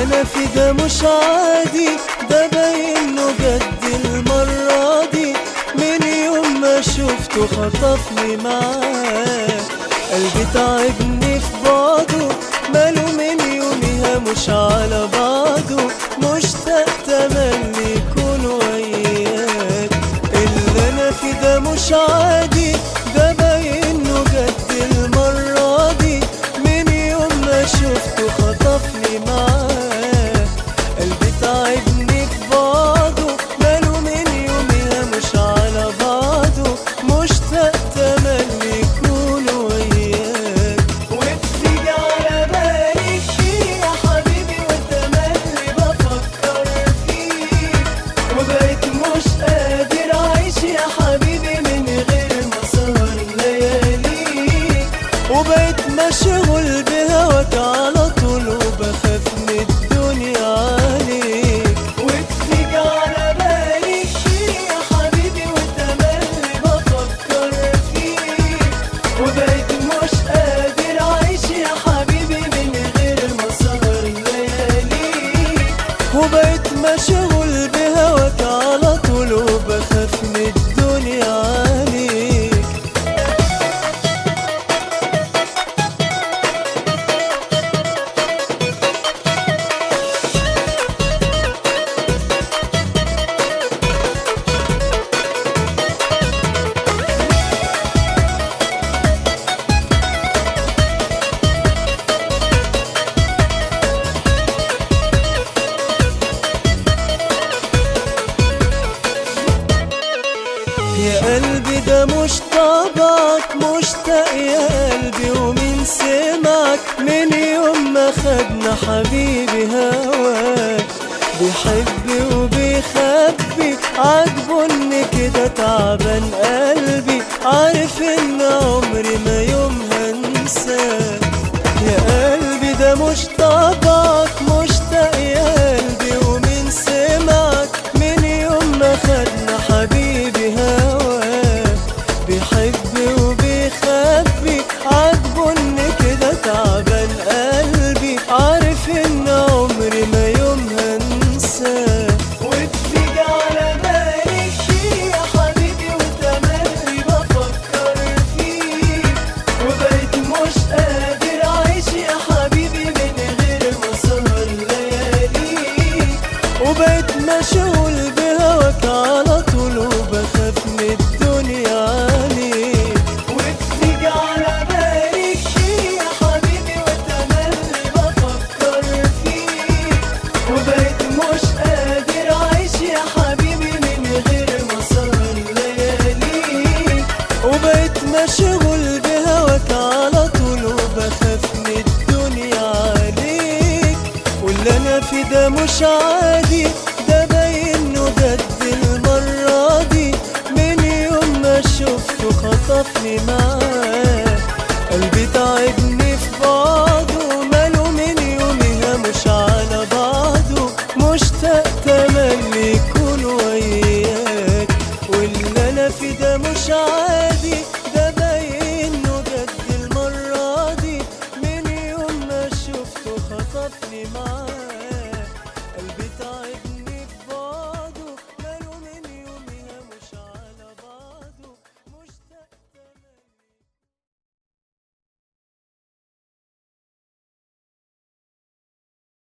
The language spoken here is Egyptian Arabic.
انا في ده مش عادي ده باين انه جد المرة دي من يوم ما شفته خطفني معاه قلبي تعبني في بعضه ماله من يوميها مش على بعضه مشتاق تملي يكون وياك اللي انا في ده مش عادي ده باين انه جد المرة دي من يوم ما شفته خطفني معاه قلبي تعبني في بعضه ماله من يوميها مش على بعضه مشتاق تملي يكون وياك وبتيجي على بالي كتير يا حبيبي وتملي بفكر فيك وبقيت مش قادر اعيش يا حبيبي من غير ما اسهر لياليك وبقيت مشغول بهواك على طول وبخاف من الدنيا عليك وبتيجي على بالي كتير يا حبيبي وتملي بفكر فيك وبقيت مش قادر اعيش يا حبيبي من غير ما اسهر لياليك وبقيت مشغول بهواك على طول وبخاف من الدنيا عليك يا قلبي ده مش طبعك مشتاق يا قلبي ومين سمعك من يوم ما خدنا حبيبي هواك بيحب وبيخبي عاجبه ان كده تعبان قلبي عارف ان عمري ما يوم هنساك يا قلبي ده مش طبعك مشتاق يا قلبي ومين سمعك من يوم ما خدنا حبيبي هواك بيحب وبيخبي عاجبه ان كده تعبان قلبي عارف ان عمري ما يوم هنساك وبتيجي على بالي كتير يا حبيبي وتملي بفكر فيك وبقيت مش قادر اعيش يا حبيبي من غير ما اسهر لياليك وبقيت مشغول بهواك على طول وبخاف من الدنيا عليك وبتيجي على بالي كتير يا حبيبي وتملي بفكر فيك وبقيت مش قادر اعيش يا حبيبي من غير ما اسهر لياليك وبقيت مشغول بهواك على طول وبخاف من الدنيا عليك واللي انا في ده مش عادي ده باين انه جد المرة دي من يوم ما شفته خطفني معاه قلبي تعب